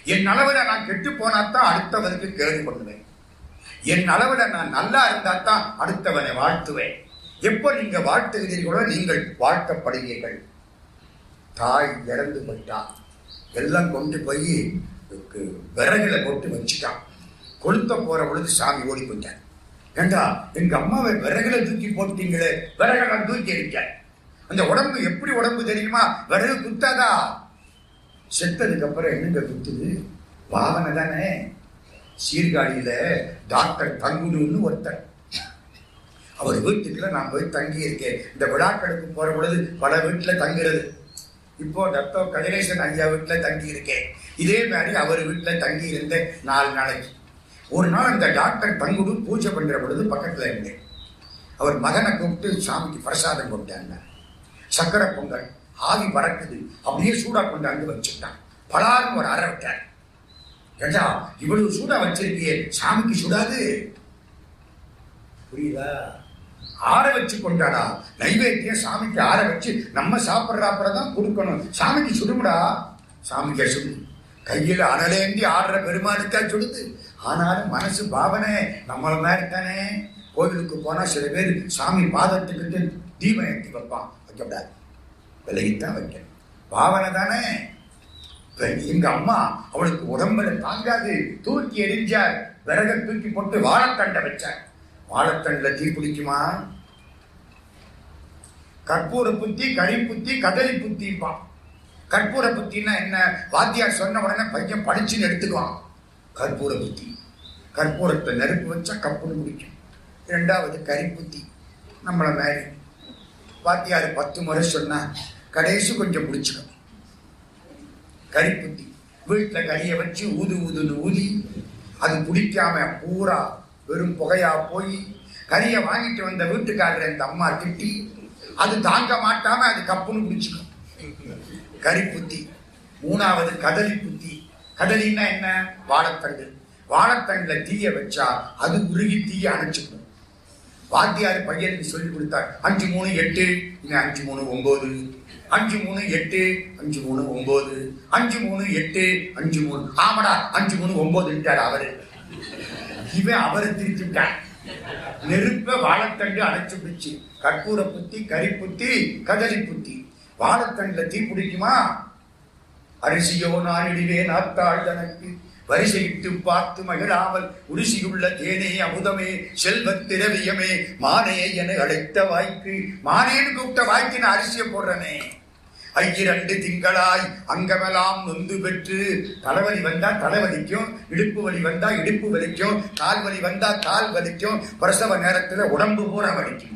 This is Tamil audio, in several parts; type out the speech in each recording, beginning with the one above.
என் அளவுல நான் கெட்டு போனாத்தான் அடுத்தவனுக்கு கேடு பண்ணுவேன் என் அளவுல நான் நல்லா இருந்தா தான் அடுத்தவனை வாழ்த்துவேன் எப்போ நீங்க வாழ்த்துகிறீர்களோ நீங்கள் வாழ்த்தப்படுவீர்கள் தாய் இறந்து போயிட்டா எல்லாம் கொண்டு போய் விறகுல போட்டு வச்சுட்டான் கொளுத்த போற பொழுது சாமி ஓடி போயிட்டார் ஏண்டா எங்க அம்மாவை விறகுல தூக்கி போட்டீங்களே விறகுல நான் தூக்கி இருக்கேன் அந்த உடம்பு எப்படி உடம்பு தெரியுமா விறகு குத்தாதா செத்ததுக்கு அப்புறம் என்னங்க குத்துது பாவனை தானே சீர்காழியில டாக்டர் தங்குடுன்னு ஒருத்தர் அவர் வீட்டுக்குள்ள நான் போய் தங்கி இருக்கேன் இந்த விழாக்களுக்கு போற பொழுது பல வீட்டுல தங்குறது இப்போ டாக்டர் கதிரேசன் ஐயா வீட்டுல தங்கி இருக்கேன் இதே மாதிரி அவர் வீட்டுல தங்கி இருந்தேன் நாலு நாளைக்கு ஒரு நாள் அந்த டாக்டர் தங்குடு பூஜை பண்ற பொழுது பக்கத்துல இருந்தேன் அவர் மகனை கூப்பிட்டு சாமிக்கு பிரசாதம் கொண்டாங்க சக்கரை பொங்கல் ஆவி பறக்குது அப்படியே சூடா கொண்டாந்து வச்சுட்டான் பலாரும் ஒரு அரை விட்டார் ஏண்டா இவ்வளவு சூடா வச்சிருக்கியே சாமிக்கு சுடாது புரியுதா ஆற வச்சு கொண்டாடா நைவேத்தியம் சாமிக்கு ஆற வச்சு நம்ம சாப்பிட்றாப்புறம் தான் கொடுக்கணும் சாமிக்கு சுடுமுடா சாமிக்கு சுடு கையில அனலேந்தி ஆடுற பெருமானுக்கா சுடுது ஆனாலும் மனசு பாவனை நம்மள மாதிரி தானே கோவிலுக்கு போனா சில பேர் சாமி பாதத்துக்கிட்டு தீபம் ஏற்றி வைப்பான் வைக்கக்கூடாது விலகித்தான் வைக்கணும் பாவனை தானே இப்ப எங்க அம்மா அவளுக்கு உடம்புல தாங்காது தூக்கி எரிஞ்சார் விறக தூக்கி போட்டு வாழைத்தண்டை வச்சார் வாழைத்தண்டுல தீ பிடிக்குமா கற்பூர புத்தி கறி புத்தி கதலி புத்திப்பான் கற்பூர புத்தின்னா என்ன வாத்தியார் சொன்ன உடனே பையன் படிச்சுன்னு எடுத்துக்குவான் கற்பூர புத்தி கற்பூரத்தை நெருப்பு வச்சா கப்புன்னு பிடிக்கும் இரண்டாவது கறி புத்தி நம்மள மாதிரி வாத்தியார் பத்து முறை சொன்னா கடைசி கொஞ்சம் பிடிச்சுக்கும் கரிப்புத்தி வீட்டுல கறியை வச்சு ஊது ஊதுன்னு ஊதி அது பிடிக்காம பூரா வெறும் புகையா போய் கறியை வாங்கிட்டு வந்த வீட்டுக்காரர் இந்த அம்மா திட்டி அது தாங்க மாட்டாம அது கப்புன்னு பிடிச்சுக்கும் கரிப்புத்தி மூணாவது கதலி புத்தி கதலின்னா என்ன வாழைத்தண்டு வாழைத்தண்டுல தீய வச்சா அது உருகி தீய அணைச்சுக்கும் வாத்தியார் பையனுக்கு சொல்லி கொடுத்தார் அஞ்சு மூணு எட்டு இங்க அஞ்சு மூணு ஒன்பது அஞ்சு மூணு எட்டு அஞ்சு மூணு ஒன்பது அஞ்சு மூணு எட்டு அஞ்சு மூணு ஆமாடா அஞ்சு மூணு ஒன்பதுட்டார் அவரு இவன் அவரை திருத்திட்டான் நெருப்ப வாழைத்தண்டு அடைச்சு பிடிச்சு கற்பூர புத்தி கறி புத்தி கதலி புத்தி வாழைத்தண்டுல தீ பிடிக்குமா அரிசியோ நானிடுவே நாத்தாள் தனக்கு வரிசையிட்டு பார்த்து மகிழாமல் உரிசியுள்ள தேனே அமுதமே செல்வத் திரவியமே மானே என அழைத்த வாய்க்கு மானேன்னு கூப்பிட்ட வாய்க்கு நான் அரிசியை போடுறனே ஐயிரண்டு திங்களாய் அங்கமெல்லாம் நொந்து பெற்று தலைவலி வந்தா தலைவலிக்கும் இடுப்பு வலி வந்தா இடுப்பு வலிக்கும் கால் வலி வந்தா கால் வலிக்கும் பிரசவ நேரத்துல உடம்பு பூரா வலிக்கும்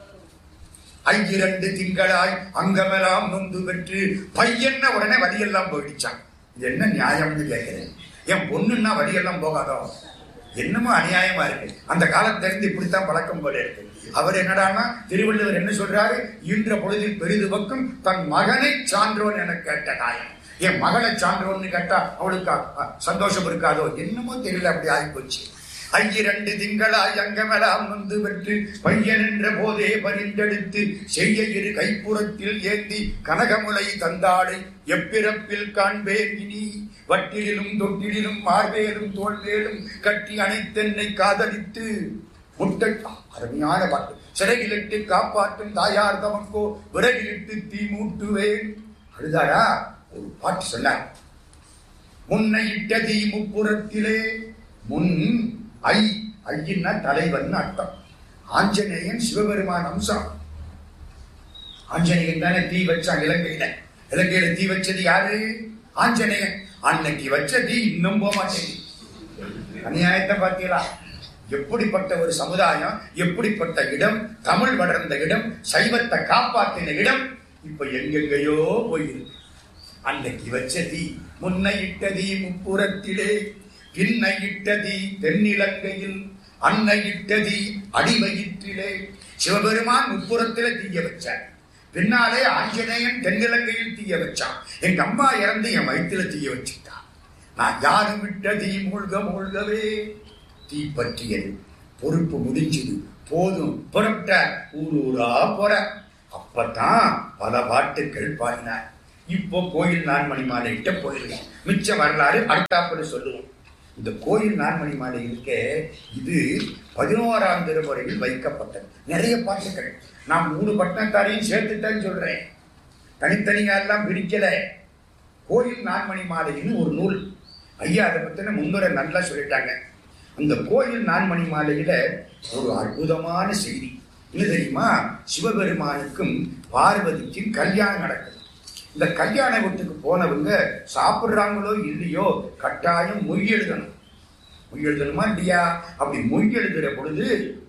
ஐயிரண்டு திங்களாய் அங்கமெல்லாம் நொந்து பெற்று பையன்ன உடனே வலியெல்லாம் போயிடுச்சான் இது என்ன நியாயம்னு கேட்கிறேன் என் பொண்ணுன்னா வழியெல்லாம் போகாதோ என்னமோ அநியாயமா இருக்கு அந்த காலத்திலிருந்து இப்படித்தான் பழக்கம் போல இருக்கு அவர் என்னடான்னா திருவள்ளுவர் என்ன சொல்றாரு ஈன்ற பொழுதில் பெரிது பக்கம் தன் மகனை சான்றோன் என கேட்ட நாயம் என் மகனை சான்றோன்னு கேட்டா அவளுக்கு அ- அ- சந்தோஷம் இருக்காதோ என்னமோ தெரியல அப்படி ஆகிப்போச்சு ஐயிரண்டு திங்களாய் அங்கமெல்லாம் வந்து பெற்று பையன் என்ற போதே பரிந்தெடுத்து செய்ய இரு கைப்புறத்தில் ஏந்தி கனகமுலை தந்தாளை எப்பிறப்பில் காண்பேன் இனி வட்டிலும் தொட்டிலும் மார்பேலும் தோல்வேலும் கட்டி அணைத்தென்னை காதலித்து முட்டை அருமையான பாட்டு சிறையிலிட்டு காப்பாற்றும் தாயார் தமக்கோ விறகிலிட்டு தீ மூட்டுவேன் அழுதாரா ஒரு பாட்டு சொன்னார் முன்னை இட்ட தீ முப்புறத்திலே முன் ஐ ஐயின்னா தலைவன் அர்த்தம் ஆஞ்சநேயன் சிவபெருமான் அம்சம் ஆஞ்சநேயன் தானே தீ வச்சான் இலங்கையில இலங்கையில தீ வச்சது யாரு ஆஞ்சநேயன் அன்னைக்கு வச்ச தீ இன்னும் போக மாட்டேங்குது அநியாயத்தை பார்த்தீங்களா எப்படிப்பட்ட ஒரு சமுதாயம் எப்படிப்பட்ட இடம் தமிழ் வளர்ந்த இடம் சைவத்தை காப்பாற்றின இடம் இப்ப எங்கெங்கேயோ போயிருக்கு அன்னைக்கு வச்ச தீ முன்னை இட்ட தீ முப்புறத்திலே பின்னை இட்ட தீ தென்னிலங்கையில் அன்னை இட்ட தீ அடிவயிற்றிலே சிவபெருமான் முப்புறத்திலே தீய வச்சார் பின்னாலே ஆஞ்சநேயன் தென்னிலங்கையில் தீய வச்சான் எங்க அம்மா இறந்து என் வயிற்றுல தீய வச்சுட்டான் நான் யாரும் விட்ட தீ மூழ்க மூழ்கவே தீ பற்றியது பொறுப்பு முடிஞ்சது போதும் புறப்பட்ட ஊர் ஊரா போற அப்பதான் பல பாட்டுக்கள் பாடினார் இப்போ கோயில் நான்மணி மாலையிட்ட போயிருக்கோம் மிச்ச வரலாறு அடுத்தாப்புல சொல்லுவோம் இந்த கோயில் நான்மணி மாலை இருக்க இது பதினோராம் திருமுறையில் வைக்கப்பட்டது நிறைய பாட்டுகள் நான் மூணு பட்டணத்தாரையும் சேர்த்துட்டேன்னு சொல்றேன் தனித்தனியா எல்லாம் பிரிக்கல கோயில் நான்மணி மாலைன்னு ஒரு நூல் ஐயா அதை பத்தின முன்னுரை நல்லா சொல்லிட்டாங்க அந்த கோயில் நான்மணி மாலையில ஒரு அற்புதமான செய்தி என்ன தெரியுமா சிவபெருமானுக்கும் பார்வதிக்கும் கல்யாணம் நடக்குது இந்த கல்யாண வீட்டுக்கு போனவங்க சாப்பிடுறாங்களோ இல்லையோ கட்டாயம் மொய் எழுதணும் மொய் எழுதணுமா இல்லையா அப்படி மொய் எழுதுற பொழுது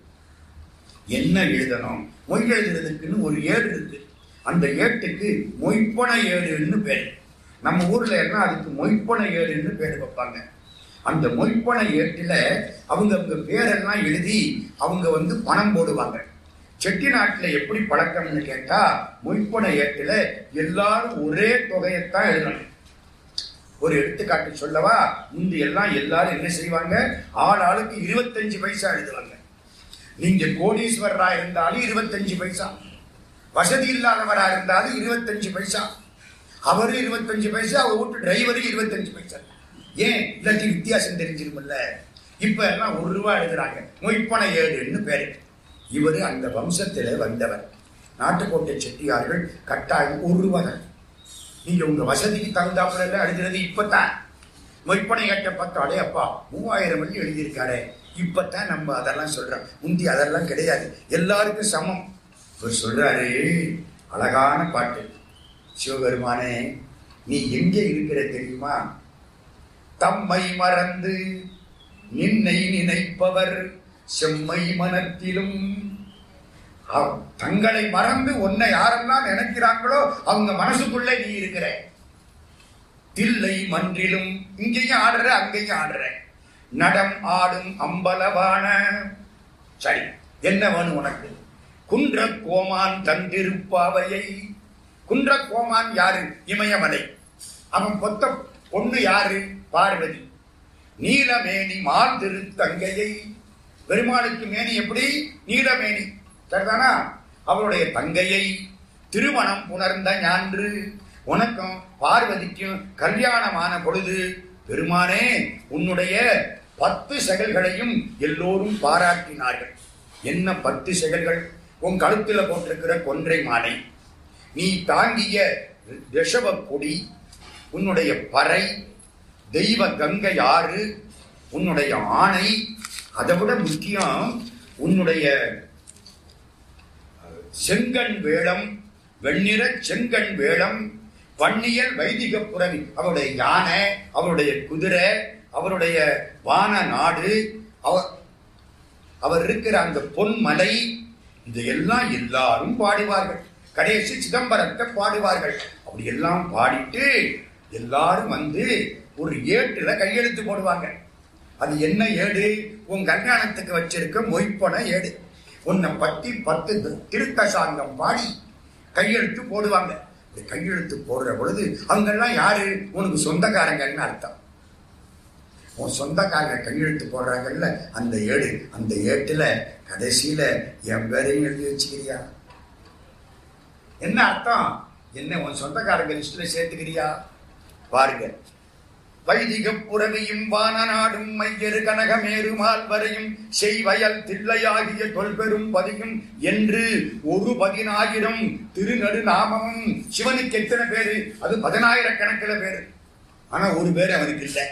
என்ன எழுதணும் மொய் எழுதுறதுக்குன்னு ஒரு ஏடு இருக்கு அந்த ஏட்டுக்கு மொய்ப்பன ஏடுன்னு பேர் நம்ம ஊர்ல எல்லாம் அதுக்கு மொய்ப்பன ஏடுன்னு பேர் வைப்பாங்க அந்த மொய்ப்பன ஏட்டுல அவங்க அவங்க பேரெல்லாம் எழுதி அவங்க வந்து பணம் போடுவாங்க செட்டிநாட்டுல எப்படி பழக்கம்னு கேட்டா மொய்ப்பன ஏட்டுல எல்லாரும் ஒரே தொகையைத்தான் எழுதணும் ஒரு எடுத்துக்காட்டு சொல்லவா முந்தி எல்லாம் எல்லாரும் என்ன செய்வாங்க ஆள் ஆளுக்கு இருபத்தஞ்சு பைசா எழுதுவாங்க நீங்க கோடீஸ்வரரா இருந்தாலும் இருபத்தஞ்சு பைசா வசதி இல்லாதவரா இருந்தாலும் இருபத்தஞ்சு பைசா அவரு இருபத்தஞ்சு பைசா அவர் வீட்டு டிரைவரு இருபத்தஞ்சு பைசா ஏன் இல்லாட்டி வித்தியாசம் தெரிஞ்சிருமில்ல இப்ப எல்லாம் ஒரு ரூபா எழுதுறாங்க மொய்ப்பன ஏழுன்னு பேரு இவரு அந்த வம்சத்தில வந்தவர் நாட்டுக்கோட்டை செட்டியார்கள் கட்டாயம் ஒரு ரூபா தான் நீங்க உங்க வசதிக்கு தகுந்தாப்புல எல்லாம் எழுதுறது இப்பதான் மொய்ப்பனை ஏட்ட பார்த்தாலே அப்பா மூவாயிரம் வள்ளி எழுதியிருக்காரு இப்பதான் நம்ம அதெல்லாம் சொல்றோம் முந்தி அதெல்லாம் கிடையாது எல்லாருக்கும் சமம் இவர் சொல்றாரு அழகான பாட்டு சிவபெருமானே நீ எங்கே இருக்கிற தெரியுமா தம்மை மறந்து நின்னை நினைப்பவர் செம்மை மனத்திலும் அவ்- தங்களை மறந்து உன்னை யாரெல்லாம் நினைக்கிறாங்களோ அவங்க மனசுக்குள்ளே நீ இருக்கிற தில்லை மன்றிலும் இங்கேயும் ஆடுற அங்கேயும் ஆடுற நடம் ஆடும் அம்பலவான சரி என்ன வேணும் உனக்கு குன்ற கோமான் தந்திருப்பாவையை குன்ற கோமான் யாரு இமயமலை அவன் பொத்த பொண்ணு யாரு பார்வதி நீலமேனி மால் திருத்தங்கையை பெருமாளுக்கு மேனி எப்படி நீலமேனி சரிதானா அவருடைய தங்கையை திருமணம் புணர்ந்த ஞான்று உனக்கும் பார்வதிக்கும் கல்யாணமான பொழுது பெருமானே உன்னுடைய பத்து செயல்களையும் எல்லோரும் பாராட்டினார்கள் என்ன பத்து செயல்கள் உன் கழுத்துல போட்டிருக்கிற கொன்றை மாலை நீ தாங்கிய ரிஷப கொடி உன்னுடைய பறை தெய்வ கங்கை ஆறு உன்னுடைய ஆணை அதை விட முக்கியம் உன்னுடைய செங்கண் வேளம் வெண்ணிற செங்கண் வேளம் பன்னியல் வைதிக புறவி அவருடைய யானை அவருடைய குதிரை அவருடைய வான நாடு அவர் அவர் இருக்கிற அந்த பொன்மலை இதையெல்லாம் எல்லாரும் பாடுவார்கள் கடைசி சிதம்பரத்தை பாடுவார்கள் அப்படி எல்லாம் பாடிட்டு எல்லாரும் வந்து ஒரு ஏட்டுல கையெழுத்து போடுவாங்க அது என்ன ஏடு உன் கல்யாணத்துக்கு வச்சிருக்க மொய்ப்பன ஏடு உன்னை பத்தி பத்து தி- திருத்த சாங்கம் பாடி கையெழுத்து போடுவாங்க இந்த கையெழுத்து போடுற பொழுது அங்கெல்லாம் யாரு உனக்கு சொந்தக்காரங்கன்னு அர்த்தம் உன் சொந்தக்காரங்க கையெழுத்து போடுறாங்கல்ல அந்த ஏடு அந்த ஏட்டுல கடைசியில என் பேரையும் எழுதி வச்சுக்கிறியா என்ன அர்த்தம் என்ன உன் சொந்தக்காரங்க லிஸ்ட்ல சேர்த்துக்கிறியா பாருங்க வைதிக புறவியும் வானநாடும் மையரு கனகமேருமால் வரையும் செய்வயல் தில்லையாகிய தொல்பெரும் பதியும் என்று ஒரு பதினாயிரம் திருநடு நாமமும் சிவனுக்கு எத்தனை பேரு அது பதினாயிரக்கணக்கில் பேரு ஆனா ஒரு பேர் அவனுக்கு இல்லை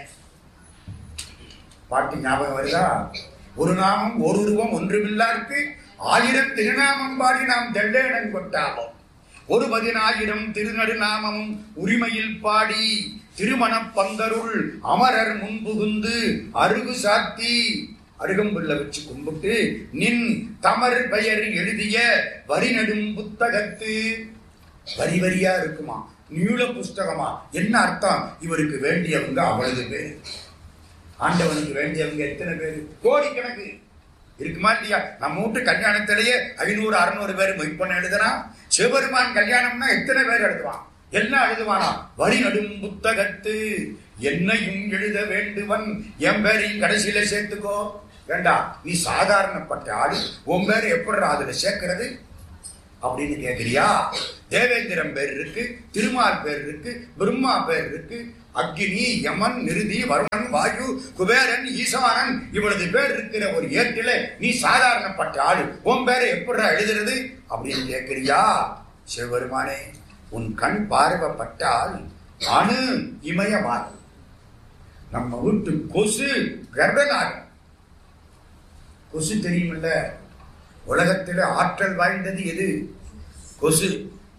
பாட்டு ஞாபகம் வருதா ஒரு நாமம் ஒரு உருவம் ஒன்றுமில்லாருக்கு ஆயிரம் திருநாமம் பாடி நாம் தெள்ளேடன் கொட்டாவோம் ஒரு பதினாயிரம் திருநடுநாமமும் உரிமையில் பாடி திருமணப் பந்தருள் அமரர் முன்புகுந்து அருகு சாத்தி அருகம்புல்ல வச்சு கும்பிட்டு நின் தமர் பெயர் எழுதிய வரி நெடும் புத்தகத்து வரி வரியா இருக்குமா நீள புஸ்தகமா என்ன அர்த்தம் இவருக்கு வேண்டியவங்க அவ்வளவு பேர் ஆண்டவனுக்கு வேண்டியவங்க எத்தனை பேர் கோடிக்கணக்கு இருக்குமா இல்லையா நம்ம வீட்டு கல்யாணத்திலேயே ஐநூறு அறுநூறு பேர் மொய்ப்பண்ண எழுதுனா சிவபெருமான் கல்யாணம்னா எத்தனை பேர் எழுதுவான் எல்லாம் எழுதுவானா வரி நடும் புத்தகத்து என்னையும் எழுத வேண்டுவன் என் பேரையும் கடைசியில சேர்த்துக்கோ வேண்டாம் நீ சாதாரணப்பட்ட ஆளு உன் பேரை எப்படி அதுல சேர்க்கிறது அப்படின்னு கேக்குறியா தேவேந்திரன் பேர் இருக்கு திருமால் பேர் இருக்கு பிரம்மா பேர் இருக்கு அக்னி யமன் நிருதி வருணன் வாயு குபேரன் ஈசானன் இவ்வளவு பேர் இருக்கிற ஒரு ஏட்டில நீ சாதாரணப்பட்ட ஆளு உன் பேரை எப்படி எழுதுறது அப்படின்னு கேக்குறியா சிவபெருமானே உன் கண் பார்வைப்பட்டால் அணு இமயமாகும் நம்ம வீட்டு கொசு கர்ப்பநாகம் கொசு தெரியுமில்ல உலகத்தில் ஆற்றல் வாய்ந்தது எது கொசு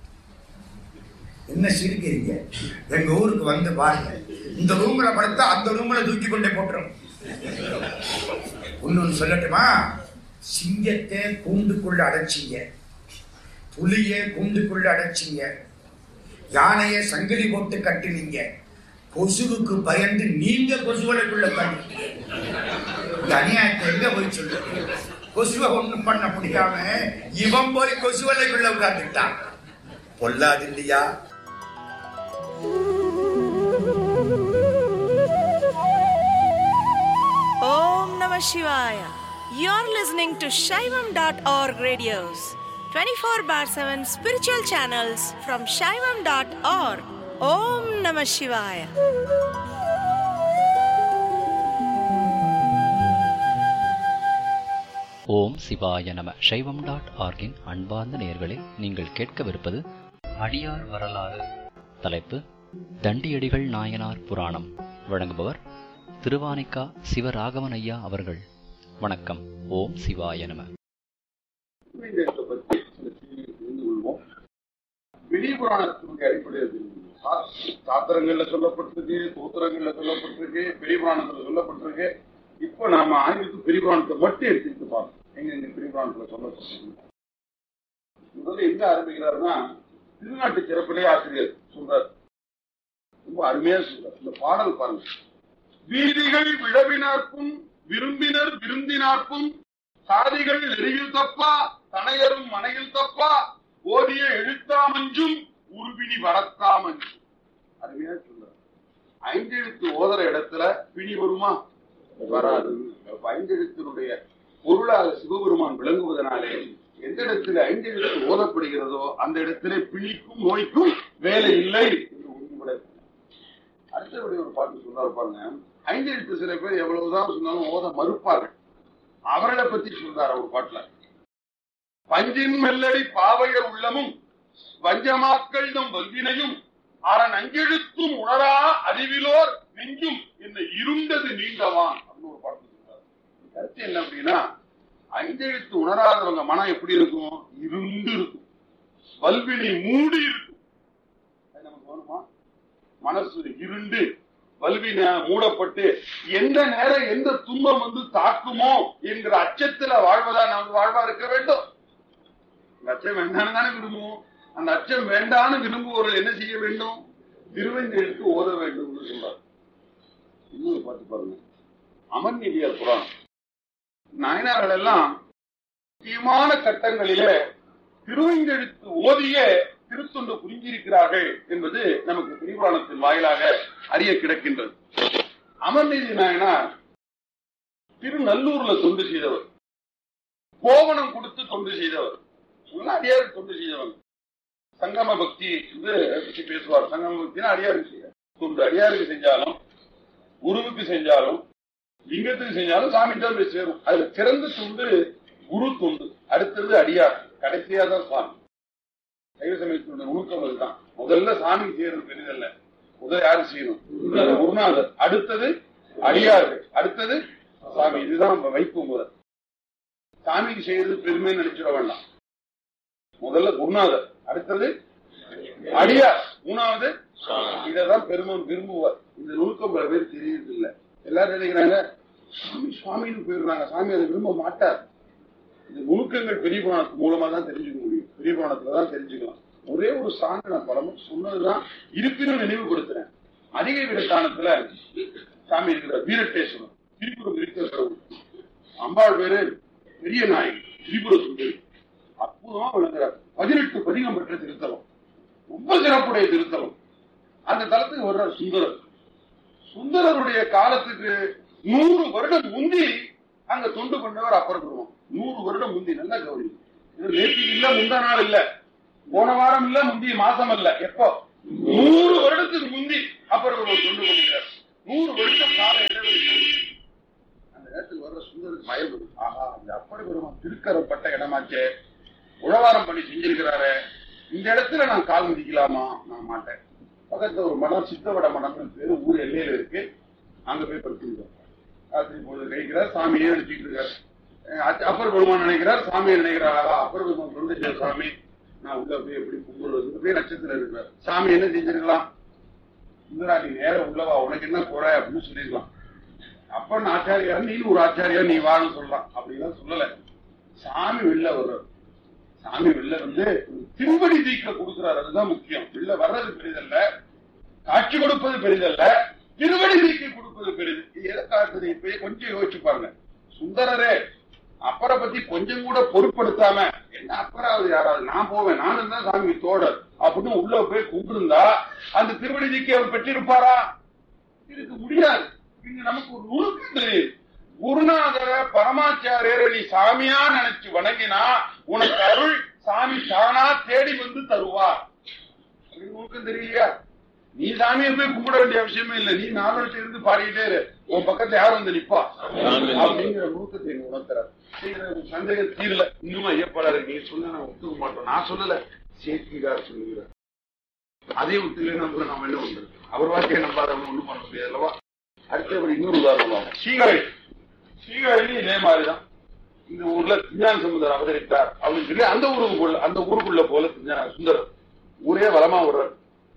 என்ன சிரிக்கிறீங்க எங்க ஊருக்கு வந்து பாருங்க இந்த ரூம்ல படுத்தா அந்த ரூம்ல தூக்கி கொண்டே போட்டுரும் இன்னொன்னு சொல்லட்டுமா சிங்கத்தை கூண்டுக்குள்ள அடைச்சிங்க புலியை கூண்டுக்குள்ள அடைச்சிங்க யானையை சங்கிலி போட்டு கட்டினீங்க கொசுவுக்கு பயந்து நீங்க கொசுவலைக்குள்ள கட்டிட்டீங்க இந்த அநியாயத்தை எங்க போய் சொல்லுங்க கொசுவை ஒண்ணும் பண்ண முடியாம இவன் போய் கொசுவலைக்குள்ள உட்கார்ந்துட்டான் பொல்லாது இல்லையா Om Namah Shivaya. You're listening to Shaivam.org radios, 24 bar 7 spiritual channels from Shaivam.org. Om Namah Shivaya. ஓம் சிவாய நம சைவம் டாட் ஆர்கின் அன்பார்ந்த நேயர்களே நீங்கள் கேட்கவிருப்பது அடியார் வரலாறு தலைப்பு தண்டியடிகள் நாயனார் புராணம் வழங்குபவர் திருவானிக்கா சிவராகவன் ஐயா அவர்கள் வணக்கம் ஓம் சிவாய நம திருவேங்கடத்தை பற்றி சில செய்திகளை தெரிந்து கொள்வோம் வெளி புராணத்தினுடைய அடிப்படையில் தெரிந்து கொள்வோம். சா- சாத்திரங்கள்ல சொல்லப்பட்டிருக்கு சூத்திரங்கள்ல சொல்லப்பட்டிருக்கு பெரிய புராணத்துல சொல்லப்பட்டிருக்கு இப்ப நாம ஆங்கிலத்து பெரிய புராணத்தை மட்டும் எடுத்துக்கிட்டு பார்ப்போம் எங்க எங்க பெரிய புராணத்துல சொல்லப்பட்டிருக்கு முதல்ல எங்க ஆரம்பிக்கிறாருன்னா திருநாட்டு சிறப்பிலே ஆசிரியர் சொல்றார் ரொம்ப அருமையா சொல்றார் இந்த பாடல் பாருங்க வீதிகள் விழவினார்க்கும் விரும்பினர் விருந்தினார்க்கும் சாதிகள் நெறியில் தப்பா தனையரும் மனையில் தப்பா ஓதிய எழுத்தாமஞ்சும் உருவினி வரத்தாமஞ்சும் அருமையா சொல்றார் ஐந்தெழுத்து ஓதுற இடத்துல பிணி வருமா வராது அப்ப ஐந்தெழுத்தினுடைய பொருளாக சிவபெருமான் விளங்குவதனாலே எந்த இடத்துல ஐந்தெழுத்து ஓதப்படுகிறதோ அந்த இடத்திலே பிணிக்கும் நோய்க்கும் வேலை இல்லை என்று உறுதிபட அடுத்தபடி ஒரு பாட்டு சொன்னார் பாருங்க ஐந்தெழுத்து சில பேர் எவ்வளவுதான் சொன்னாலும் ஓத மறுப்பார்கள் அவர்களை பத்தி சொல்றாரு ஒரு பாட்டுல பஞ்சின் மெல்லடி பாவையர் உள்ளமும் வஞ்சமாக்கள் நம் வல்வினையும் அரண் அஞ்செழுத்தும் உணரா அறிவிலோர் நெஞ்சும் என்ன இருண்டது நீண்டவான் அப்படின்னு ஒரு பாட்டு சொல்றாரு கருத்து என்ன அப்படின்னா அஞ்செழுத்து உணராதவங்க மனம் எப்படி இருக்கும் இருண்டு இருக்கும் வல்வினை மூடி இருக்கும் அது நமக்கு வேணுமா மனசு இருண்டு வல்வின மூடப்பட்டு எந்த நேரம் எந்த துன்பம் வந்து தாக்குமோ என்கிற அச்சத்துல வாழ்வதா நமக்கு வாழ்வா இருக்க வேண்டும் அந்த அச்சம் வேண்டாம்னு தானே விரும்புவோம் அந்த அச்சம் வேண்டான்னு விரும்புவோர்கள் என்ன செய்ய வேண்டும் திருவெஞ்செழுத்து ஓத வேண்டும் என்று சொல்றார் இன்னொரு பாட்டு பாருங்க அமர்நீதியார் புராணம் நாயனார்கள் எல்லாம் முக்கியமான கட்டங்களிலே திருவெஞ்செழுத்து ஓதிய திருத்தொண்டு புரிஞ்சிருக்கிறார்கள் என்பது நமக்கு திரிபுராணத்தின் வாயிலாக அறிய கிடக்கின்றது அமர்நீதி நாயனார் திருநல்லூர்ல தொண்டு செய்தவர் கோவணம் கொடுத்து தொண்டு செய்தவர் எல்லாம் அடியாருக்கு தொண்டு செய்தவர் சங்கம பக்தி என்று பற்றி பேசுவார் சங்கம பக்தினா அடியாருக்கு செய்ய தொண்டு அடியாருக்கு செஞ்சாலும் குருவுக்கு செஞ்சாலும் லிங்கத்துக்கு செஞ்சாலும் சாமி தான் போய் சேரும் அதுல சிறந்த தொண்டு குரு தொண்டு அடுத்தது அடியார் கடைசியா தான் சாமி சைவ சமயத்தினுடைய நுணுக்கம் அதுதான் முதல்ல சாமி செய்யறது பெரிதல்ல முதல்ல யாரு செய்யணும் குருநாதர் அடுத்தது அடியார் அடுத்தது சாமி இதுதான் நம்ம வைப்பு முதல் சாமிக்கு செய்யறது பெருமை நினைச்சிட வேண்டாம் முதல்ல குருநாதர் அடுத்தது அடியார் மூணாவது இததான் பெருமன் விரும்புவார் இந்த நுணுக்கம் பல பேர் தெரியறது இல்ல எல்லாரும் நினைக்கிறாங்க சாமி சுவாமின்னு போயிடுறாங்க சாமி அதை விரும்ப மாட்டார் இந்த நுணுக்கங்கள் பெரிய புராணத்து மூலமா தான் தெரிஞ்சுக்க முடியும் பெரிய புராணத்துல தான் தெரிஞ்சுக்கலாம் ஒரே ஒரு சான்று நான் படமும் சொன்னதுதான் இருப்பினும் நினைவுபடுத்துறேன் அதிக விடத்தானத்துல சாமி இருக்கிற வீரட்டேஸ்வரம் திரிபுரம் இருக்கிற கடவுள் அம்பாள் பேரு பெரிய நாயகி திரிபுர சுந்தரி அற்புதமா விளங்குறார் பதினெட்டு பதிகம் பெற்ற திருத்தலம் ரொம்ப சிறப்புடைய திருத்தலம் அந்த தலத்துக்கு வர்றார் சுந்தரர் சுந்தரருடைய காலத்துக்கு நூறு வருடம் முந்தி அங்க தொண்டு கொண்டவர் அப்பர் பெருமான் நூறு வருடம் முந்தி நல்லா கவனி இது நேற்றுக்கு இல்ல முந்தா நாள் இல்ல போன வாரம் இல்ல முந்தைய மாசம் இல்ல எப்போ நூறு வருடத்துக்கு முந்தி அப்புறம் ஒரு கொண்டு கொண்டிருக்கிறார் நூறு வருஷம் கால இடைவெளி அந்த நேரத்தில் வர்ற சுந்தருக்கு பயம் வரும். ஆஹா அந்த அப்படி பெருமான் திருக்கரப்பட்ட இடமாச்சே உழவாரம் பண்ணி செஞ்சிருக்கிறாரு இந்த இடத்துல நான் கால் மிதிக்கலாமா நான் மாட்டேன் பக்கத்துல ஒரு மடம் சித்தவட மடம்னு பேரு ஊர் எல்லையில இருக்கு அங்க போய் படுத்துருக்கோம் ராத்திரி பொழுது நினைக்கிறார் சாமியே நினைச்சிட்டு இருக்காரு அஹ் அச்ச- அப்பர் பெருமான் நினைக்கிறார் சாமியை நினைக்கிறார் ஆஹா, அப்பர் பெருமான் சொல்லுச்சு சாமி நான் உள்ள போய் எப்படி கும்பிடுறது அப்படியே நட்சத்திரம் இருக்கிறார் சாமி என்ன செஞ்சிருக்கலாம் இந்திரா நீ நேரம் உள்ளவா உனக்கு என்ன குறை அப்படின்னு சொல்லிருக்கலாம் அப்பன் ஆச்சாரியார் நீ ஒரு ஆச்சாரியார் நீ வான்னு சொல்லலாம் அப்படிலாம் சொல்லல சாமி வெளில வர்றார் சாமி வெளில வந்து திருவடி தீக்க கொடுக்கிறார் அதுதான் முக்கியம் வெளில வர்றது பெரிதல்ல காட்சி கொடுப்பது பெரிதல்ல திருவடி தீக்க கொடுப்பது பெரிது இது எதை காட்டுது இப்ப கொஞ்சம் யோசிச்சு பாருங்க சுந்தரரே அப்பரை பத்தி கொஞ்சம் கூட பொருட்படுத்தாம என்ன அப்பராவது யாராவது நான் போவேன் நானும் தான் சாமி தோழர் அப்படின்னு உள்ள போய் கும்பிருந்தா அந்த திருவடி தீக்கை அவர் பெற்றிருப்பாரா இருக்க முடியாது இங்க நமக்கு ஒரு நுணுக்கு தெரியுது குருநாதர பரமாச்சாரியரை நீ சாமியா நினைச்சு வணங்கினா உனக்கு அருள் சாமி தானா தேடி வந்து தருவார் அப்படின்னு நுணுக்கம் தெரியலையா நீ சாமியை போய் கும்பிட வேண்டிய அவசியமே இல்லை நீ நாலு வருஷம் இருந்து பாடிக்கிட்டே இரு உன் பக்கத்துல யார் வந்து நிப்பா அப்படிங்கிற நுணுக்கத்தை நீ உணர்த்துறாரு சந்தேகம் தீரல இன்னும் ஐயப்படாரு நீ சொன்ன நான் ஒத்துக்க மாட்டோம் நான் சொல்லல சேத்திகார் சொல்லுகிறார் அதே ஒத்துக்கல நம்ம நம்ம என்ன பண்றது அவர் வார்த்தையை நம்பாதவங்க ஒண்ணும் பண்ண முடியாது அல்லவா அடுத்தபடி இன்னொரு உதாரணம் சீகரை சீகரையிலும் இதே மாதிரிதான் இந்த ஊர்ல திருஞான சுந்தர் அவதரித்தார் அப்படின்னு சொல்லி அந்த ஊருக்குள்ள அந்த ஊருக்குள்ள போல திருஞான சுந்தர் ஊரே வளமா விடுறார்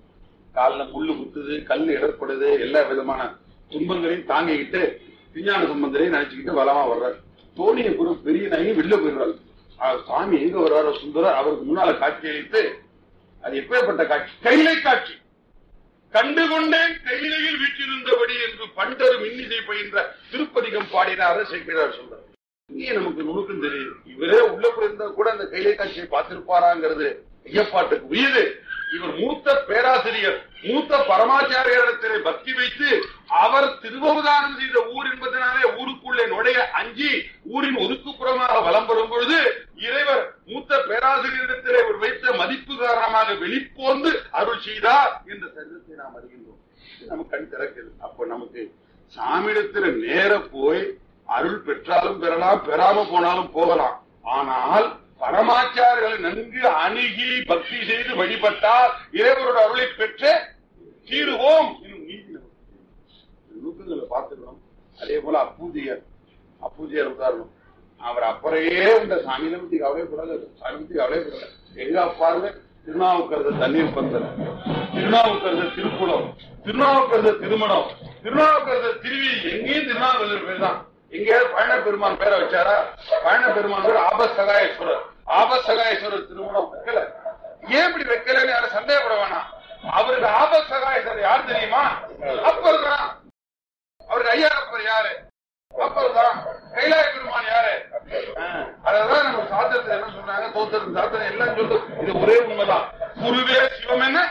காலில் முள்ளு குத்துது கல் இடர்படுது எல்லா விதமான துன்பங்களையும் தாங்கிக்கிட்டு திருஞான சம்பந்தரையும் நினைச்சுக்கிட்டு வளமா வர்றார் தோணியை குரு பெரிய நாயகி வெளில போயிடுறாரு அவர் சாமி எங்க வர்றாரோ சுந்தரர் அவருக்கு முன்னால காட்சி அளித்து அது எப்பேற்பட்ட காட்சி கைலை காட்சி கண்டுகொண்டேன் கையிலையில் வீற்றிருந்தபடி என்று பண்டரு மின்னிசை பயின்ற திருப்பதிகம் பாடினார சேர்க்கிறார் சொல்றார் இங்கே நமக்கு நுணுக்கம் தெரியுது இவரே உள்ள இருந்தா கூட அந்த கைலை காட்சியை பார்த்திருப்பாராங்கிறது ஐயப்பாட்டுக்கு உயது இவர் மூத்த பேராசிரியர் மூத்த பரமாச்சாரியரிடத்திலே பக்தி வைத்து அவர் திருவவதானம் செய்த ஊர் என்பதனாலே ஊருக்குள்ளே நுழைய அஞ்சி ஊரின் ஒதுக்குப்புறமாக வலம் வரும் பொழுது இறைவர் மூத்த பேராசிரியரிடத்திலே இவர் வைத்த மதிப்பு காரணமாக வெளிப்போந்து அருள் செய்தார் என்ற சரிதத்தை நாம் அறிகின்றோம் இது நமக்கு கண் திறக்குது அப்ப நமக்கு சாமியிடத்துல நேர போய் அருள் பெற்றாலும் பெறலாம் பெறாம போனாலும் போகலாம் ஆனால் பரமாச்சாரிகளை நன்கு அணுகி பக்தி செய்து வழிபட்டால் இறைவரோட அருளை பெற்று தீருவோம் என்னும் நீதி நமக்கு தெரியும். நுணுக்கங்களை பார்த்துக்கணும் அதே போல அப்பூதியர் அப்பூதியர் உதாரணம் அவர் அப்புறையே இந்த சாமியில பத்தி கவலைப்படல சாமி பத்தி கவலைப்படல எங்க பாருங்க திருநாவுக்கரச தண்ணீர் பந்தல் திருநாவுக்கரச திருக்குளம் திருநாவுக்கரச திருமணம் திருநாவுக்கரச திருவி எங்கேயும் திருநாவுக்கரசர் பேர் தான் எங்கேயாவது பழன பெருமான் பேரை வச்சாரா பழன பெருமான் பேர் ஆபசகாயேஸ்வரர் ஆபசகாயேஸ்வரர் திருமணம் வைக்கல ஏன் இப்படி வைக்கலன்னு யாரும் சந்தேகப்பட வேணாம் அவருக்கு ஆபசகாயேஸ்வரர் யார் தெரியுமா அப்பர் தான் அவருக்கு ஐயாரப்பர் யாரு அப்பர் தான் கைலாய பெருமான் யாரு ஆஹ், அததான் நம்ம சாத்திரத்துல என்ன சொன்னாங்க தோத்திரம் சாத்திரம் எல்லாம் சொல்லு இது ஒரே உண்மைதான் குருவே சிவம் என்ன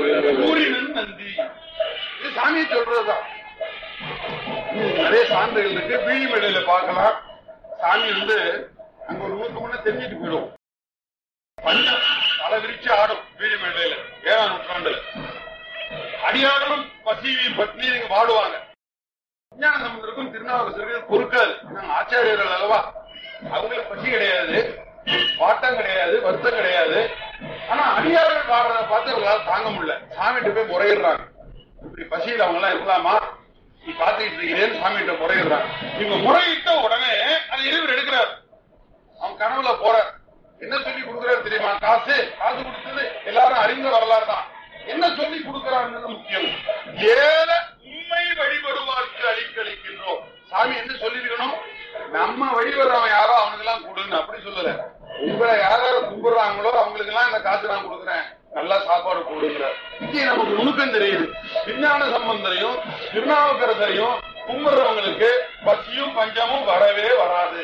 கூறினன் நந்தி இது சாமியை சொல்றதுதான் இன்னும் நிறைய சான்றுகள் இருக்கு வீழிமேடையில பார்க்கலாம் சாமி வந்து அங்க ஒரு நூறு முன்ன தெரிஞ்சுட்டு போயிடும் பஞ்சம் தலை விரிச்சு ஆடும் வீழிமேடையில ஏழாம் நூற்றாண்டுல அடியார்களும் பசி பட்னி இங்க வாடுவாங்க விஞ்ஞான சம்பந்தருக்கும் திருநாவுக்கரசருக்கும் பொறுக்காது நாங்க ஆச்சாரியர்கள் அல்லவா அவங்களுக்கு பசி கிடையாது பாட்டம் கிடையாது வருத்தம் கிடையாது ஆனா அடியார்கள் பாடுறத பார்த்து அவங்களால தாங்க முடியல சாமிகிட்ட போய் முறையிடுறாங்க இப்படி பசியில் அவங்க எல்லாம் இருக்கலாமா நீ பாத்துக்கிட்டு இருக்கிறேன்னு சாமிகிட்ட முறையிடுறாங்க இவங்க முறையிட்ட உடனே அதை இறைவர் எடுக்கிறார் அவன் கனவுல போறார் என்ன சொல்லி கொடுக்கிறார் தெரியுமா காசு காசு கொடுத்தது எல்லாரும் அறிந்த வரலாறு தான் என்ன சொல்லி கொடுக்கிறாருன்றது முக்கியம் ஏல உண்மை வழிபடுவார்க்கு அளிக்களிக்கின்றோம் சாமி என்ன சொல்லிருக்கணும் நம்ம வழிபடுறவன் யாரோ அவனுக்கு எல்லாம் கொடுன்னு அப்படி சொல்லல உங்களை யார் யார் கும்பிடுறாங்களோ அவங்களுக்கு எல்லாம் இந்த காசு நான் கொடுக்குறேன் நல்லா சாப்பாடு போடுங்கிற இங்கே நமக்கு நுணுக்கம் தெரியுது விஞ்ஞான சம்பந்தரையும் திருநாவுக்கரசரையும் கும்பிடுறவங்களுக்கு பசியும் பஞ்சமும் வரவே வராது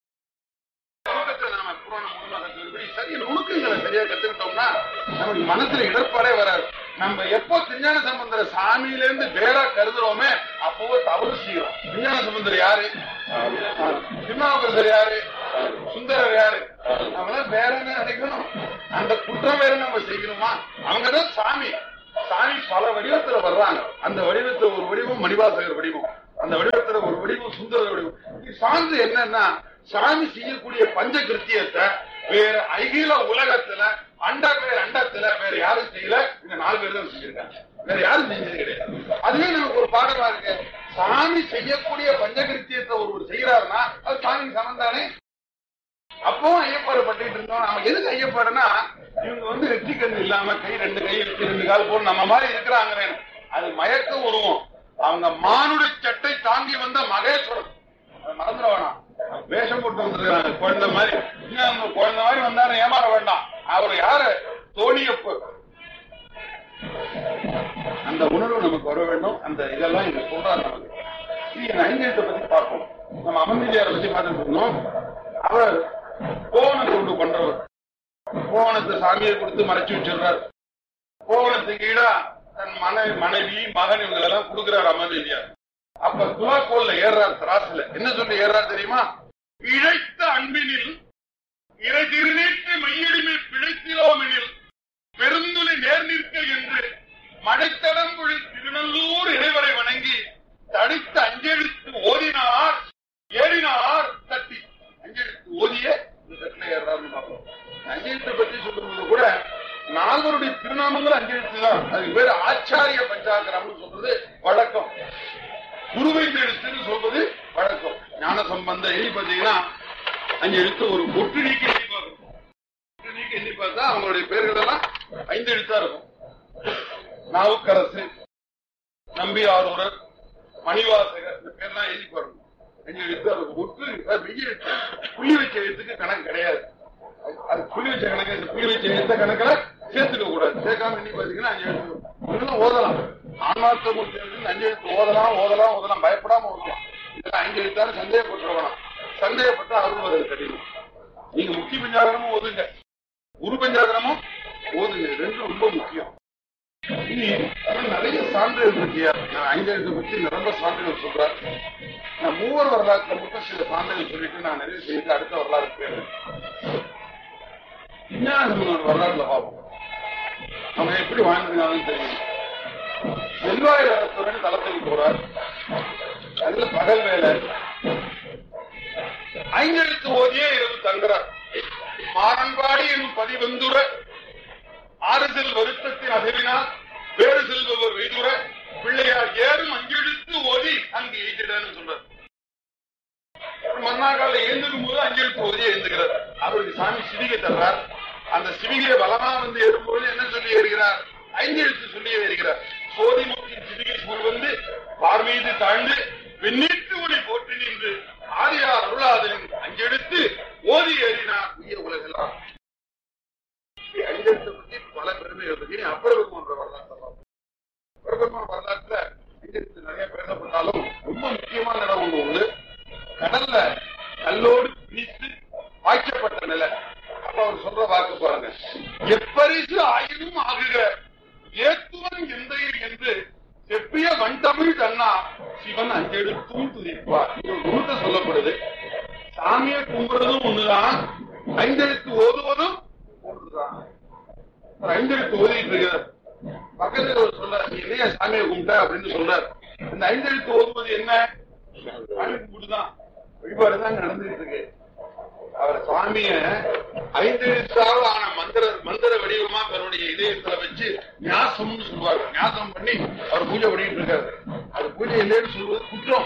நுணுக்கத்துல நம்ம புராணம் முழுமையாக சொல்லுபடி சரி நுணுக்கங்களை சரியா கத்துக்கிட்டோம்னா நமக்கு மனசுல இடர்பாடே வராது நம்ம எப்போ திருஞான சம்பந்தர சாமியில இருந்து வேறா கருதுறோமே அப்போ தவறு செய்யறோம் திருஞான சம்பந்தர் யாரு திருநாவுக்கரசர் யாரு சுந்தரர் யாரு நம்மளாம் வேற என்ன நினைக்கணும் அந்த குற்றம் வேற நம்ம செய்யணுமா அவங்கதான் சாமி சாமி பல வடிவத்துல வர்றாங்க அந்த வடிவத்துல ஒரு வடிவம் மணிவாசகர் வடிவம் அந்த வடிவத்துல ஒரு வடிவம் சுந்தர வடிவம் இது சார்ந்து என்னன்னா சாமி செய்யக்கூடிய பஞ்ச கிருத்தியத்தை வேற அகில உலகத்துல அண்டா பேர் அண்டத்துல வேற யாரும் செய்யல இந்த நாலு பேர் தான் செஞ்சிருக்காங்க வேற யாரும் செஞ்சது கிடையாது அதுவே நமக்கு ஒரு பாடமா இருக்கு சாமி செய்யக்கூடிய பஞ்சகிருத்தியத்தை ஒருவர் செய்யறாருன்னா அது சாமி சமந்தானே அப்பவும் ஐயப்பாடு பட்டுட்டு இருந்தோம் நம்ம எதுக்கு ஐயப்பாடுனா இவங்க வந்து வெற்றி கண் இல்லாம கை ரெண்டு கை வச்சு ரெண்டு கால் போட்டு நம்ம மாதிரி இருக்கிறாங்க அது மயக்க உருவம் அவங்க மானுட சட்டை தாங்கி வந்த மகேஸ்வரன் அதை மறந்துட வேணாம் வேஷம் போட்டு வந்திருக்காங்க குழந்தை மாதிரி இன்னும் அவங்க குழந்தை மாதிரி வந்தாரு ஏமாற வேண்டாம் அவர் யாரு தோணியப்பு அந்த உணர்வு நமக்கு வர வேண்டும் அந்த இதெல்லாம் இங்க சொல்றாரு நமக்கு இது இந்த ஐந்தியத்தை பத்தி பார்ப்போம் நம்ம அமர்ந்தியாரை பத்தி பார்த்துட்டு இருந்தோம் அவர் கோவணம் கொண்டு பண்றவர் கோவணத்தை சாமியை கொடுத்து மறைச்சு வச்சிடுறார் கோவணத்துக்கு ஈடா தன் மனைவி மனைவி மகன் இவங்க எல்லாம் கொடுக்கிறார் அமர்ந்தியார் அப்ப துலாக்கோல்ல ஏறார் திராசுல என்ன சொல்லி ஏறார் தெரியுமா இழைத்த அன்பினில் இறை திருநீட்டு மையடிமை பிழைத்திலோமெனில் பெருந்துளை நேர் நிற்க என்று மடைத்தடம்புழி திருநல்லூர் இறைவரை வணங்கி தடித்த அஞ்செழுத்து ஓதினார் ஏறினார் தட்டி அஞ்செழுத்து ஓதிய இந்த தட்டில ஏறாருன்னு பார்ப்போம் அஞ்செழுத்தை பற்றி சொல்லும்போது கூட நால்வருடைய திருநாமங்கள் அஞ்செழுத்து தான் அதுக்கு பேர் ஆச்சாரிய பஞ்சாக்கரம்னு சொல்றது வழக்கம் குருவை எழுத்துன்னு சொல்வது வழக்கம் ஞான சம்பந்த எழுதி பார்த்தீங்கன்னா அஞ்சு எழுத்து ஒரு ஒட்டு நீக்கி எழுதி பார்க்கணும் ஒட்டு நீக்கி எழுதி பார்த்தா அவங்களுடைய பேர்கள் எல்லாம் ஐந்து எழுத்தா இருக்கும் நாவுக்கரசு நம்பி ஆரூரர் மணிவாசகர் இந்த பேர்லாம் எழுதி பாருங்க அஞ்சு எழுத்தா இருக்கும் ஒட்டு அது வெய்ய எழுத்து புள்ளி வச்ச எழுத்துக்கு கணக்கு கிடையாது அது- அது புள்ளி வச்ச கணக்கு இந்த புள்ளி வச்ச எழுத்த கணக்குல சேர்த்துக்க கூடாது சேர்க்காம எண்ணி பாத்தீங்கன்னா அஞ்சு எழுத்து இதெல்லாம் ஓதலாம் ஆன்மார்த்த மூர்த்தி எழுத்து அஞ்சு எழுத்து ஓதலாம் ஓதலாம் ஓதலாம் பயப்படாம ஓதலாம் இதெல்லாம் அஞ்சு எழுத்தாலும் சந்தேகப்பட்டு வேணாம் சந்தேகப்பட்டு அருள் வருது கடினம் நீங்க முக்கிய பஞ்சாகரமும் ஓதுங்க குரு பஞ்சாகரமும் ஓதுங்க இது ரெண்டும் ரொம்ப முக்கியம் இனி இன்னும் நிறைய சான்றுகள் இருக்கியா நான் ஐந்தாயிரத்தை பத்தி நிரம்ப சான்றுகள் சொல்றேன் நான் மூவர் வரலாற்றுல மட்டும் சில சான்றுகள் சொல்லிட்டு நான் நிறைய செய்து அடுத்த வரலாறு போயிடுறேன் விஞ்ஞானங்களோட வரலாறுல பார்ப்போம் அவங்க எப்படி வாழ்ந்துருக்காங்கன்னு தெரியும் செல்வாயிரத்துடன் தளத்துக்கு போறார் அதுல பகல் வேலை ஐந்தெழுத்து ஓதியே இரவு தங்குறார் மாறன்பாடி எனும் பதிவந்துர ஆறு செல் வருத்தத்தின் அசைவினால் வேறு செல்பவர் வெய்துர பிள்ளையார் ஏறும் அஞ்செழுத்து ஓதி அங்கு எய்திடன்னு சொல்றார் மன்னாக்கால எழுந்துக்கும் போது அஞ்செழுத்து ஓதி எழுந்துகிறார் அவருக்கு சாமி சிவிகை தர்றார் அந்த சிவிகையை பலமா வந்து ஏறும்போது என்ன சொல்லி ஏறுகிறார் ஐந்தெழுத்து சொல்லி ஏறுகிறார் சோதிமுத்தின் சிவிகை சூழ் வந்து பார்மீது தாழ்ந்து வெண்ணீட்டு ஒளி போற்றி நின்று ஆரியார் அருளாதலின் அஞ்செடுத்து ஓதி ஏறினார் உய உலகெல்லாம் இப்படி அஞ்செழுத்தை பற்றி பல பெருமை இருக்கு இனி அப்பரபெருமான் வரலாற்றை பார்ப்போம் அப்பரபெருமான் வரலாற்றுல அஞ்செழுத்து நிறைய பேசப்பட்டாலும் ரொம்ப முக்கியமான இடம் ஒண்ணு உண்டு கடல்ல கல்லோடு பிடித்து வாய்க்கப்பட்ட நிலை அப்ப அவர் சொல்ற வாக்கு பாருங்க எப்பரிசு ஆயினும் ஆகுக ஏத்துவன் எந்தையில் என்று செப்பிய வண்டமிழ் தன்னா சிவன் அஞ்செடுத்தும் துதிப்பார் இது குருத்த சொல்லப்படுது சாமியை கும்பிடுறதும் ஒண்ணுதான் ஐந்தெழுத்து ஓதுவதும் ஒன்றுதான் அவர் ஐந்தெழுத்து ஓதிட்டு இருக்கிறார் பக்கத்துல ஒரு சொல்றார் நீ என்னையா சாமியை கும்பிட்ட அப்படின்னு சொல்றார் இந்த ஐந்தெழுத்து ஓதுவது என்ன சாமி கும்பிட்டுதான் வழிபாடுதான் நடந்துட்டு இருக்கு அவர் சுவாமிய ஐந்து எழுத்தாவது ஆன மந்திர மந்திர வடிவமா தன்னுடைய இதயத்துல வச்சு ஞாசம்னு சொல்லுவாங்க ஞாசம் பண்ணி அவர் பூஜை பண்ணிட்டு இருக்காரு அது பூஜை இல்லைன்னு சொல்வது குற்றம்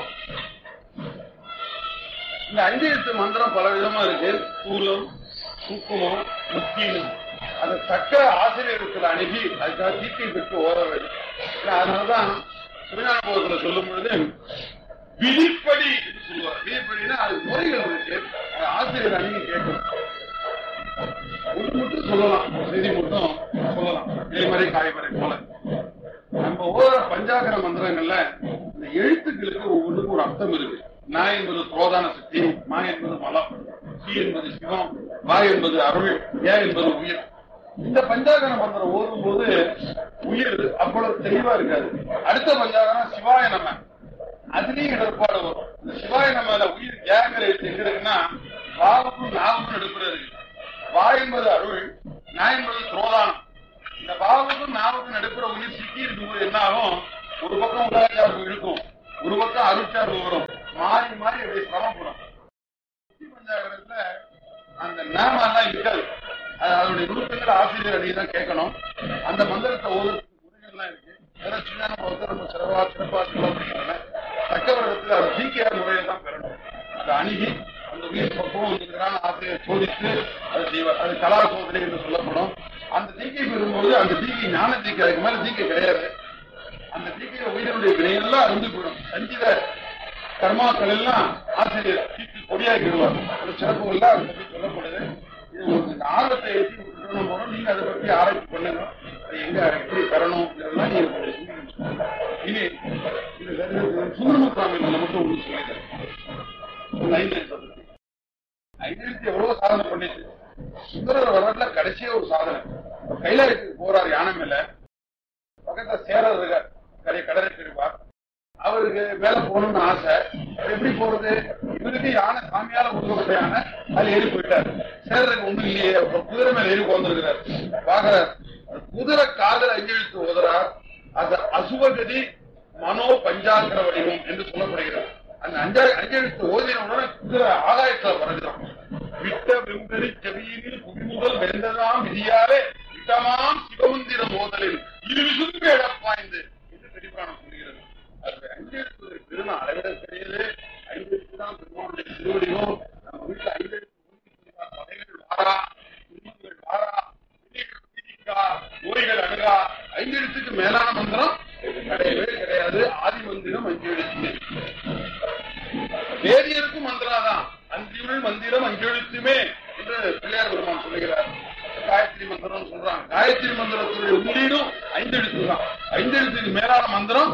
இந்த அஞ்சு எழுத்து மந்திரம் பல விதமா இருக்கு சூலம் சுக்குமம் முக்கியம் அதை தக்க ஆசிரியர்கள் அணுகி அதுக்காக தீட்டி பெற்று ஓத வேண்டும் ஏன்னா, அதனாலதான் சிவஞான போகத்துல சொல்லும் பொழுது விதிப்படி என்று சொல்லுவார் விதிப்படினா அது முறைகள் இருக்கு அது ஆசிரியர் அணுகி கேட்கணும் ஒன்று மட்டும் சொல்லலாம் ஒரு செய்தி மட்டும் சொல்லலாம் இலைமறை காய்மறை போல நம்ம ஓர பஞ்சாகர மந்திரங்கள்ல இந்த எழுத்துக்களுக்கு ஒவ்வொன்றுக்கும் ஒரு அர்த்தம் இருக்கு நா என்பது புரோதான சக்தி மா என்பது மலம் சி என்பது சிவம் வா என்பது அருள் ஏ என்பது உயிர் இந்த பஞ்சாகர மந்திரம் ஓதும் போது உயிர் அவ்வளவு தெளிவா இருக்காது அடுத்த பஞ்சாகரம் சிவாய நம்ம அதுலயும் இடர்பாடு வரும் இந்த சிவாய நம்ம உயிர் ஏங்கிற எழுத்து எங்க இருக்குன்னா வாவுக்கும் நாவுக்கும் எடுப்புல இருக்கு வா என்பது அருள் நா என்பது துரோதானம் இந்த வாவுக்கும் நாவுக்கும் நடுப்புற உயிர் சிக்கி இருக்கும்போது என்ன ஆகும் ஒரு பக்கம் உலகச்சார்பு இருக்கும் ஒரு பக்கம் அருட்சார்பு வரும் மாறி மாறி அப்படியே சிரமப்படும் சுத்தி பஞ்சாகரத்துல அந்த நாமெல்லாம் இருக்காது அது அதனுடைய நுணுக்கங்கள் ஆசிரியர் அடி தான் கேட்கணும் அந்த மந்திரத்தை ஒரு முறைகள்லாம் இருக்கு அதெல்லாம் சின்ன வந்து ரொம்ப சிறப்பா சிறப்பா சொல்லப்படுகிறாங்க தக்க வருடத்தில் அது ஜிகேஆர் முறையை தான் பெறணும் அதை அணுகி அந்த உயிர் பக்குவம் இருக்கிறான ஆசிரியர் சோதித்து அது செய்வார் அது கலா சோதனை என்று சொல்லப்படும் அந்த தீக்கை பெறும்போது அந்த தீக்கை ஞான தீக்கை அதுக்கு மேல தீக்கை கிடையாது அந்த தீக்கையில உயிரினுடைய வினையெல்லாம் அருந்து போயிடும் சஞ்சித கர்மாக்கள் எல்லாம் ஆசிரியர் தீக்கு கொடியாக்கிடுவார் அந்த சிறப்புகள்லாம் அதை பற்றி சொல்லப்படுது இது உங்களுக்கு இந்த ஆர்வத்தை ஏற்றி விட்டுணும் போறோம் நீங்க அதை பற்றி ஆராய்ச்சி பண்ணுங்க அது எங்க எப்படி பெறணும் இதெல்லாம் நீங்க கொஞ்சம் சிந்திக்கணும். இனி இது சுந்தரமுத்தாமி நமக்கு ஒன்று சொல்லிடுறேன் ஐந்தெழுத்தை பத்தி. ஐந்தெழுத்து எவ்வளவு சாதனை பண்ணிச்சு சுந்தரர் வரலாற்றுல கடைசியா ஒரு சாதனை கைலாயத்துக்கு போறார் யானை மேல பக்கத்துல சேரர் இருக்கார் கரை கடலை இருப்பார் அவருக்கு மேல போகணும்னு ஆசை எப்படி போறது இவருக்கு யானை சாமியால கொடுக்கப்பட்ட யானை அது ஏறி போயிட்டாரு சேரருக்கு ஒண்ணும் இல்லையே அப்புறம் குதிரை மேல ஏறி உட்காந்துருக்கிறார் பாக்குறார் குதிரை காதல் அஞ்செழுத்து ஓதுறார் அது அசுவகதி மனோ பஞ்சாங்கர வடிவம் என்று சொல்லப்படுகிறது அந்த அஞ்சா அஞ்செழுத்து ஓதின உடனே குதிரை ஆகாயத்துல பறந்துடும் விட்ட வெம்பெறி செவியினில் புவிமுதல் வெந்ததாம் விதியாலே விட்டமாம் சிவமந்திர மோதலில் இரு விசும்பு எடப்பாய்ந்து என்று பெரியபுராணம் சொல்கிறது அது அஞ்செழுத்து பெருமை அளவிட கிடையாது ஐந்தெழுத்து தான் பெருமானுடைய திருவடியும் நம்ம வீட்டுல ஐந்தெழுத்து ஊதி சொல்றார், பகைகள் வாரா துன்பங்கள் வாரா விதிகள் விதிக்கா நோய்கள் அணுகா ஐந்தெழுத்துக்கு மேலான மந்திரம் கிடையவே கிடையாது ஆதி மந்திரம் அஞ்செழுத்து வேதியருக்கும் மந்திராதான் அஞ்சுள் மந்திரம் அஞ்செழுத்துமே என்று பிள்ளையார் பெருமான் சொல்லுகிறார் காயத்ரி மந்திரம் சொல்றாங்க காயத்ரி மந்திரத்துடைய உள்ளீடும் ஐந்தெழுத்து தான் ஐந்தெழுத்துக்கு மேலான மந்திரம்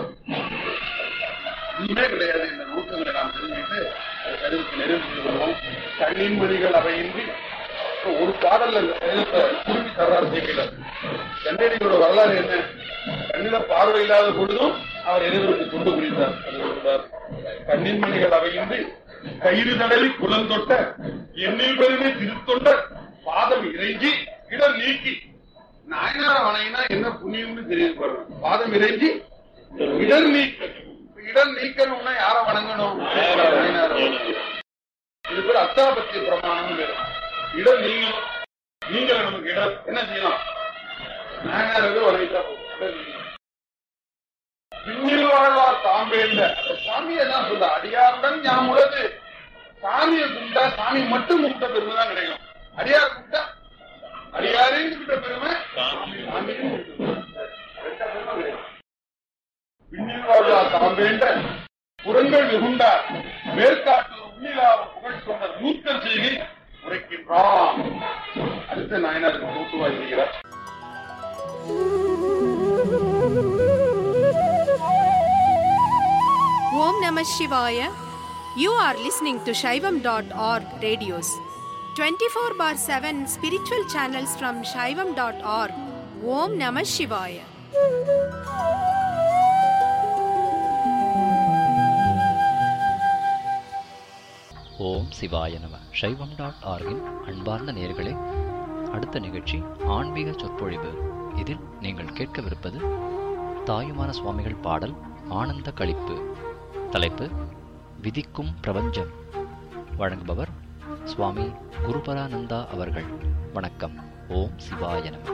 ஒண்ணுமே கிடையாது இந்த நுணுக்கங்களை நாம் தெரிஞ்சுக்கிட்டு அது கருவுக்கு நெருங்கி வருவோம் கண்ணின் மொழிகள் அவையின்றி இப்ப ஒரு பாடல்ல இந்த சேதத்தை குருவி தர்றார் சேர்க்கல கண்ணடியோட வரலாறு என்ன கண்ணில பார்வை இல்லாத பொழுதும் அவர் எதிர்ப்பு கொண்டு புரிந்தார் அது சொல்றார் கண்ணின் மணிகள் அவையின்றி கயிறு தடவி குலம் தொட்ட எண்ணில் பெருமை திருத்தொண்ட பாதம் இறைஞ்சி இடர் நீக்கி நாயனார வணையினா என்ன புண்ணியம்னு தெரியுது பாருங்க பாதம் இறைஞ்சி இடர் நீக்க இடர் நீக்கணும்னா யார வணங்கணும் நாயனார வணங்கணும். இது பேர் அத்தாபத்திய பிரமாணம் பேரு இடர் நீங்கணும் நீங்கள நமக்கு இடர் என்ன செய்யலாம் நாயனாரவே வணங்கிட்டா போதும். இடர் நீங்கணும். பின்னில் வாழ்வார் தாம்பேல்ல அந்த சாமியை தான் சொல்ற அடியாருடன் ஞாபகம் உள்ளது சாமியை கும்பிட்டா சாமி மட்டும் கும்பிட்ட பெருமை தான் கிடைக்கும் அடியார் கும்பிட்டா அடியாரையும் கும்பிட்ட பெருமை சாமியும் கும்பிட்ட பெருமை. ரெட்ட பெருமை கிடைக்கும் பின்னில் வாழ்வார் தாம்பேண்ட புறங்கள் வெகுண்டார் மேற்காட்டு உண்ணிலார் புகழ் சொன்ன நூற்கல் செய்கை உரைக்கின்றான் அடுத்த நாயனாருக்கு தூத்துவாய் செய்கிறார் Om Namah Shivaya. You are listening to Shaivam.org radios. 24 bar 7 spiritual channels from Shaivam.org. Om Namah Shivaya. ஓம் சிவாய நம சைவம் டாட் ஆர்கின் அன்பார்ந்த நேயர்களே அடுத்த நிகழ்ச்சி ஆன்மீக சொற்பொழிவு இதில் நீங்கள் கேட்கவிருப்பது தாயுமான சுவாமிகள் பாடல் ஆனந்த களிப்பு தலைப்பு விதிக்கும் பிரபஞ்சம் வழங்குபவர் சுவாமி குருபரானந்தா அவர்கள் வணக்கம் ஓம் சிவாய நம